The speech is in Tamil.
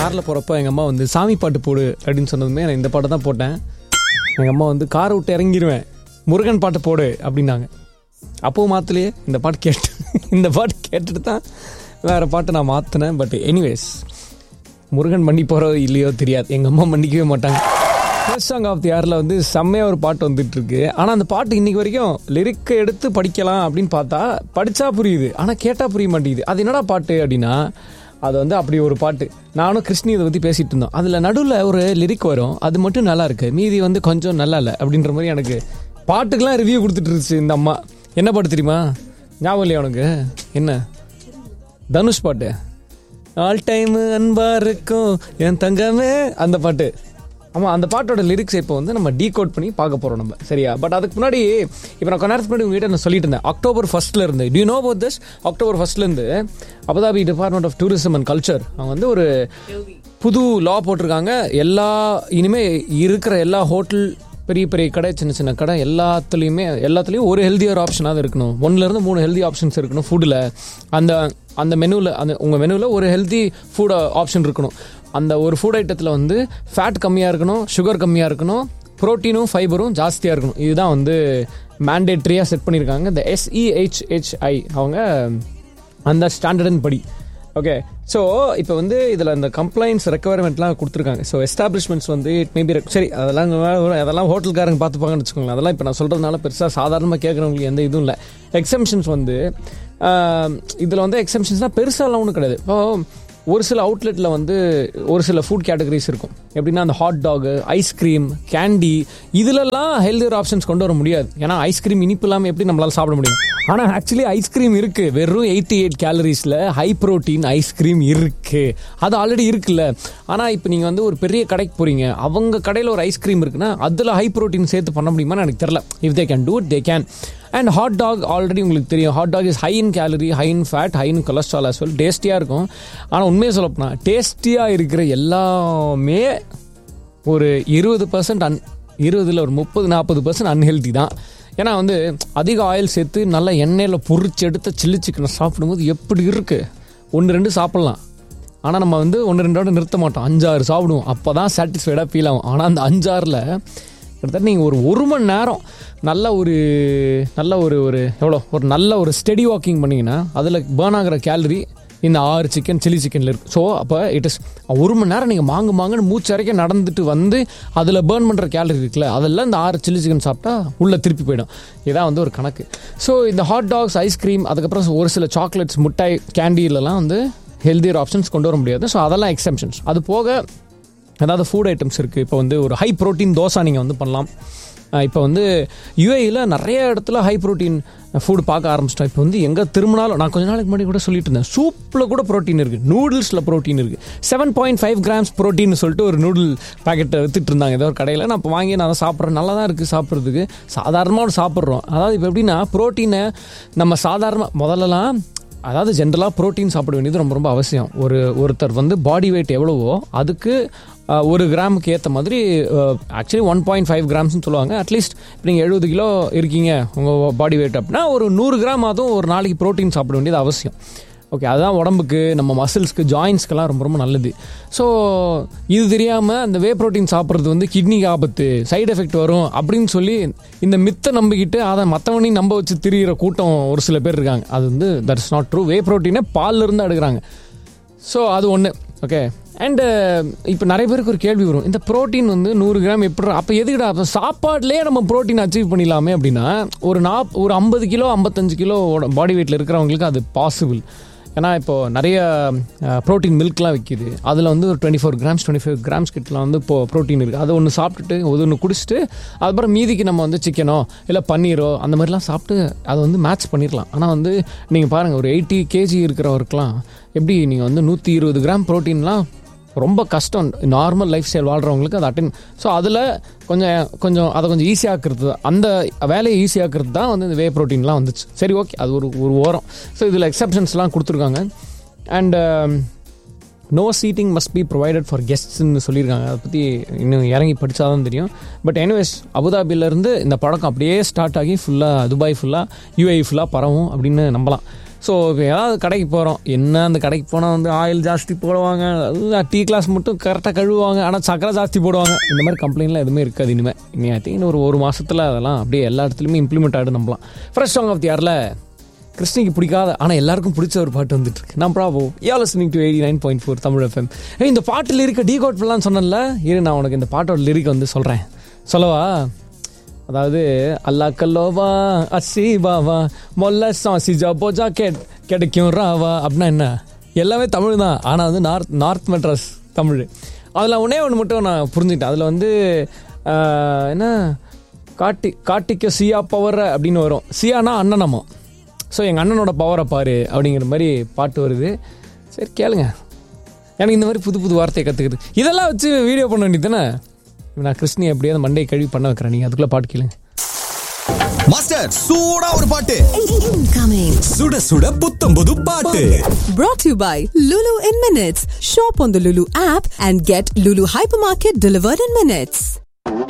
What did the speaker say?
காரில் போகிறப்ப எங்கள் அம்மா வந்து சாமி பாட்டு போடு அப்படின்னு சொன்னதுமே நான் இந்த பாட்டை தான் போட்டேன் எங்கள் அம்மா வந்து காரை விட்டு இறங்கிடுவேன் முருகன் பாட்டு போடு அப்படின்னாங்க அப்போவும் மாற்றலையே இந்த பாட்டு கேட்டு இந்த பாட்டு கேட்டுட்டு தான் வேறு பாட்டு நான் மாற்றினேன் பட் எனிவேஸ் முருகன் மன்னி போகிறோ இல்லையோ தெரியாது எங்கள் அம்மா மன்னிக்கவே மாட்டாங்க ஃபர்ஸ்ட் சாங் ஆஃப் தி இயரில் வந்து செம்மையாக ஒரு பாட்டு வந்துட்டு இருக்கு ஆனால் அந்த பாட்டு இன்னைக்கு வரைக்கும் லிரிக்கை எடுத்து படிக்கலாம் அப்படின்னு பார்த்தா படித்தா புரியுது ஆனால் கேட்டால் புரிய மாட்டேங்குது அது என்னடா பாட்டு அப்படின்னா அது வந்து அப்படி ஒரு பாட்டு நானும் கிருஷ்ணி இதை பற்றி பேசிட்டு இருந்தோம் அதில் நடுவில் ஒரு லிரிக் வரும் அது மட்டும் நல்லா இருக்கு மீதி வந்து கொஞ்சம் நல்லா இல்லை அப்படின்ற மாதிரி எனக்கு பாட்டுக்கெல்லாம் ரிவ்யூ கொடுத்துட்டு இருந்துச்சு இந்த அம்மா என்ன பாட்டு தெரியுமா ஞாபகம் இல்லையா உனக்கு என்ன தனுஷ் பாட்டு ஆல் டைம் அன்பா இருக்கும் என் தங்கமே அந்த பாட்டு ஆமாம் அந்த பாட்டோட லிரிக்ஸ் இப்போ வந்து நம்ம டீகோட் பண்ணி பார்க்க போகிறோம் நம்ம சரியா பட் அதுக்கு முன்னாடி இப்போ நான் கொஞ்ச நேரத்துக்கு முன்னாடி உங்ககிட்ட நான் சொல்லிட்டு இருந்தேன் அக்டோபர் ஃபர்ஸ்ட்ல இருந்து do you know about this October ஃபர்ஸ்ட்லேருந்து Abu Dhabi department of tourism and culture அவங்க வந்து ஒரு புது லா போட்டிருக்காங்க எல்லா இனிமே இருக்கிற எல்லா ஹோட்டல் பெரிய பெரிய கடை சின்ன சின்ன கடை எல்லாத்துலேயுமே எல்லாத்துலேயும் ஒரு ஹெல்தியர் ஆப்ஷனாக இருக்கணும் ஒன்றுலேருந்து மூணு ஹெல்தி ஆப்ஷன்ஸ் இருக்கணும் ஃபுட்டில் அந்த அந்த மெனுவில் அந்த உங்கள் மெனுவில் ஒரு ஹெல்தி ஃபுட் ஆப்ஷன் இருக்கணும் அந்த ஒரு ஃபுட் ஐட்டத்தில் வந்து ஃபேட் கம்மியாக இருக்கணும் சுகர் கம்மியாக இருக்கணும் ப்ரோட்டீனும் ஃபைபரும் ஜாஸ்தியாக இருக்கணும் இதுதான் வந்து மேண்டேட்ரியாக செட் பண்ணியிருக்காங்க இந்த எஸ்இஹெச்ஹெச்ஐ அவங்க அந்த ஸ்டாண்டர்டன் படி ஓகே ஸோ இப்போ வந்து இதில் இந்த கம்ப்ளைண்ட்ஸ் ரெக்குவயர்மெண்ட்லாம் கொடுத்துருக்காங்க ஸோ எஸ்டாப்ளிஷ்மெண்ட்ஸ் வந்து இட் மேபி சரி அதெல்லாம் இங்க வேற- அதெல்லாம் ஹோட்டல்காரங்க பார்த்துப்பாங்கன்னு வச்சுக்கோங்களேன் அதெல்லாம் இப்போ நான் சொல்கிறதுனால பெருசாக சாதாரணமாக கேட்குறவங்களுக்கு எந்த இதுவும் இல்லை எக்ஸம்ஷன்ஸ் வந்து இதில் வந்து எக்ஸம்ஷன்ஸ்னால் பெருசாலாம் ஒன்றும் கிடையாது இப்போ ஒரு சில அவுட்லெட்டில் வந்து ஒரு சில ஃபுட் கேட்டகரிஸ் இருக்கும் எப்படின்னா அந்த ஹாட் டாக் ஐஸ்கிரீம் கேண்டி இதுலலாம் ஹெல்தியர் ஆப்ஷன்ஸ் கொண்டு வர முடியாது ஏன்னா ஐஸ்கிரீம் இனிப்பு இல்லாமல் எப்படி நம்மளால சாப்பிட முடியும் ஆனால் ஆக்சுவலி ஐஸ்கிரீம் இருக்கு வெறும் எயிட்டி எயிட் கேலரிஸில் ஹை ப்ரோட்டீன் ஐஸ்கிரீம் இருக்கு அது ஆல்ரெடி இருக்குல்ல ஆனால் இப்போ நீங்கள் வந்து ஒரு பெரிய கடைக்கு போறீங்க அவங்க கடையில் ஒரு ஐஸ்கிரீம் இருக்குன்னா அதில் ஹை ப்ரோட்டீன் சேர்த்து பண்ண முடியுமான்னு எனக்கு தெரியல if they can do it they can and hot dog already உங்களுக்கு தெரியும் hot dog is high in calorie high in fat high in cholesterol as well டேஸ்டியாக இருக்கும் ஆனால் உண்மையை சொல்லப்போனால் டேஸ்டியாக இருக்கிற எல்லாமே ஒரு இருபது பர்சன்ட் அன் இருபதுல ஒரு முப்பது நாற்பது பர்சன்ட் அன்ஹெல்தி தான் ஏன்னா வந்து அதிக ஆயில் சேர்த்து நல்லா எண்ணெயில் பொரிச்சு எடுத்த சில்லி சிக்கனை சாப்பிடும்போது எப்படி இருக்கு ஒன்று ரெண்டு சாப்பிட்லாம் ஆனால் நம்ம வந்து ஒன்று ரெண்டோட நிறுத்த மாட்டோம் அஞ்சாறு சாப்பிடுவோம் அப்போ தான் சாட்டிஸ்ஃபைடாக ஃபீல் ஆகும் ஆனால் அந்த அஞ்சாறில் கிட்டத்தட்ட நீங்கள் ஒரு ஒரு மணி நேரம் நல்ல ஒரு நல்ல ஒரு ஒரு எவ்வளோ ஒரு நல்ல ஒரு ஸ்டெடி வாக்கிங் பண்ணீங்கன்னா அதில் பேர்ன் ஆகிற கேலரி இந்த ஆறு சிக்கன் சில்லி சிக்கனில் இருக்குது ஸோ அப்போ இட் இஸ் ஒரு மணி நேரம் நீங்கள் மாங்கு மாங்குன்னு மூச்சு அரைக்க நடந்துட்டு வந்து அதில் பேர்ன் பண்ணுற கேலரி இருக்குல்ல அதெல்லாம் இந்த ஆறு சில்லி சிக்கன் சாப்பிட்டா உள்ளே திருப்பி போயிடும் இதான் வந்து ஒரு கணக்கு ஸோ இந்த ஹாட் டாக்ஸ் ஐஸ்கிரீம் அதுக்கப்புறம் ஒரு சில சாக்லேட்ஸ் முட்டாய் கேண்டிலெலாம் வந்து ஹெல்தியர் ஆப்ஷன்ஸ் கொண்டு வர முடியாது ஸோ அதெல்லாம் எக்ஸம்ஷன்ஸ் அது போக அதாவது ஃபுட் ஐட்டம்ஸ் இருக்குது இப்போ வந்து ஒரு ஹை ப்ரோட்டீன் தோசை நீங்கள் வந்து பண்ணலாம் அஹ் இப்போ வந்து யூஏயில் நிறைய இடத்துல ஹை ப்ரோட்டீன் ஃபுட் பார்க்க ஆரம்பிச்சிட்டோம் இப்போ வந்து எங்கே திரும்பினாலும் நான் கொஞ்ச நாளைக்கு முன்னாடி கூட சொல்லிட்டு இருந்தேன் சூப்பில் கூட ப்ரோட்டீன் இருக்குது நூடுல்ஸில் ப்ரோட்டீன் இருக்குது seven point five grams protein சொல்லிட்டு ஒரு நூடுல் பாக்கெட்டை வித்துட்டு இருந்தாங்க ஏதோ ஒரு கடையில் நான் இப்போ வாங்கி நான் அதை சாப்பிட்றேன் நல்லா தான் இருக்குது சாப்பிட்றதுக்கு சாதாரணமாக சாப்பிட்றோம் அதாவது இப்போ எப்படின்னா ப்ரோட்டீனை நம்ம சாதாரண முதல்லலாம் அதாவது ஜென்ரலாக புரோட்டீன் சாப்பிட வேண்டியது ரொம்ப ரொம்ப அவசியம் ஒரு ஒருத்தர் வந்து பாடி வெயிட் எவ்வளவோ அதுக்கு அஹ், ஒரு கிராமுக்கு ஏற்ற மாதிரி ஆக்சுவலி ஒன் பாயிண்ட் ஃபைவ் கிராம்ஸ்னு சொல்லுவாங்க அட்லீஸ்ட் இப்போ நீங்கள் எழுபது கிலோ இருக்கீங்க உங்கள் பாடி வெயிட் அப்படின்னா ஒரு நூறு கிராம் அதுவும் ஒரு நாளைக்கு புரோட்டீன் சாப்பிட வேண்டியது அவசியம் ஓகே அதுதான் உடம்புக்கு நம்ம மசில்ஸ்க்கு ஜாயின்ஸ்க்கெல்லாம் ரொம்ப ரொம்ப நல்லது ஸோ இது தெரியாமல் அந்த வே ப்ரோட்டீன் சாப்பிட்றது வந்து கிட்னிக்கு ஆபத்து சைடு எஃபெக்ட் வரும் அப்படின்னு சொல்லி இந்த மித்தை நம்பிக்கிட்டு அதை மற்றவனையும் நம்ப வச்சு திரியிற கூட்டம் ஒரு சில பேர் இருக்காங்க அது வந்து that is not true whey ப்ரோட்டீனை பால்ல இருந்து எடுக்கிறாங்க ஸோ அது ஒன்று ஓகே அண்டு இப்போ நிறைய பேருக்கு ஒரு கேள்வி வரும் இந்த புரோட்டீன் வந்து நூறு கிராம் எப்படி அப்போ எதுக்குடா அப்போ சாப்பாடுலேயே நம்ம புரோட்டீன் அச்சீவ் பண்ணிடலாமே அப்படின்னா ஒரு நாப் ஒரு ஐம்பது கிலோ ஐம்பத்தஞ்சு கிலோ பாடி வெயிட்டில் இருக்கிறவங்களுக்கு அது பாசிபிள் ஏன்னா இப்போ நிறைய ப்ரோட்டீன் மில்க்லாம் விற்கிது அதில் வந்து ஒரு twenty four grams twenty five grams கிட்டலாம் வந்து இப்போ ப்ரோட்டீன் இருக்குது அதை ஒன்று சாப்பிட்டுட்டு அது ஒன்று குடிச்சிட்டு அதுக்கப்புறம் மீதிக்கு நம்ம வந்து சிக்கனோ இல்லை பன்னீரோ அந்த மாதிரிலாம் சாப்பிட்டு அதை வந்து மேட்ச் பண்ணிடலாம் ஆனால் வந்து நீங்கள் பாருங்கள் ஒரு எயிட்டி கேஜி இருக்கிறவருக்குலாம் எப்படி நீங்கள் வந்து நூற்றி இருபது கிராம் ப்ரோட்டீன்லாம் ரொம்ப கஷ்டம் நார்மல் லைஃப் ஸ்டைல் வாழ்கிறவங்களுக்கு அதை அட்டன் ஸோ அதில் கொஞ்சம் கொஞ்சம் அதை கொஞ்சம் ஈஸியாக்குறது தான் அந்த வேலையை ஈஸியாக்குறது தான் வந்து இந்த வே ப்ரோட்டீன்லாம் வந்துச்சு சரி ஓகே அது ஒரு ஒரு ஓரம் ஸோ இதில் எக்ஸப்ஷன்ஸ்லாம் கொடுத்துருக்காங்க and no seating must be provided for கெஸ்ட்ஸ்னு சொல்லியிருக்காங்க அதை பற்றி இன்னும் இறங்கி படித்தா தான் தெரியும் பட் எனிவேஸ் அபுதாபிலேருந்து இந்த பழக்கம் அப்படியே ஸ்டார்ட் ஆகி ஃபுல்லாக துபாய் ஃபுல்லாக யூஏஇ ஃபுல்லாக பரவும் அப்படின்னு நம்பலாம் ஸோ இப்போ ஏதாவது கடைக்கு போகிறோம் என்ன அந்த கடைக்கு போனால் வந்து ஆயில் ஜாஸ்தி போடுவாங்க அதுதான் டீ கிளாஸ் மட்டும் கரெக்டாக கழுவுவாங்க ஆனால் சக்கரை ஜாஸ்தி போடுவாங்க இந்த மாதிரி கம்ப்ளைண்ட்லாம் எதுவுமே இருக்காது இனிமேல் இனி ஐ திங்க் ஒரு ஒரு மாதத்தில் அதெல்லாம் அப்படியே எல்லா இடத்துலையுமே இம்ப்ளிமெண்ட் ஆகிடும் நம்பலாம் ஃப்ரெஷ் சாங் ஆஃப் தி யாரில் கிருஷ்ணிக்கு பிடிக்காத ஆனால் எல்லாருக்கும் பிடிச்ச ஒரு பாட்டு வந்துட்டு இருக்கு நான் Bravo you're listening to eighty nine point four Tamil FM ஏய் இந்த பாட்டில் இருக்க டீ கோட் பண்ணலாம்னு சொன்னேன்ல இரு நான் உனக்கு இந்த பாட்டோட லிரிக் வந்து சொல்கிறேன் சொல்லவா அதாவது அல்லா கல்லோவா அசி பாவா மொல்ல சாசி ஜபோஜா கெட் கிடைக்கும் ராவா அப்படின்னா என்ன எல்லாமே தமிழ் தான் ஆனால் வந்து நார்த் நார்த் மெட்ராஸ் தமிழ் அதில் ஒன்றே ஒன்று மட்டும் நான் புரிஞ்சுக்கிட்டேன் அதில் வந்து ஆஹ், என்ன காட்டி காட்டிக்க சியா பவர் அப்படின்னு வரும் சியானா அண்ணனம்மா ஸோ எங்கள் அண்ணனோட பவரை பாரு அப்படிங்கிற மாதிரி பாட்டு வருது சரி கேளுங்க எனக்கு இந்த மாதிரி புது புது வார்த்தையை கற்றுக்குது இதெல்லாம் வச்சு வீடியோ பண்ண வேண்டியது தானே நான் கிருஷ்ணி எப்படியே அந்த மண்டையை கழுவி பண்ண வைக்கிறேன் நீங்கள் அதுக்குள்ளே பாட்டு கேளுங்க மாஸ்டர் சூடா ஒரு பாட்டு Incoming. சுட சுட புத்தம் புது பாட்டு Brought to you by Lulu in Minutes. Shop on the Lulu app and get Lulu Hypermarket delivered in minutes.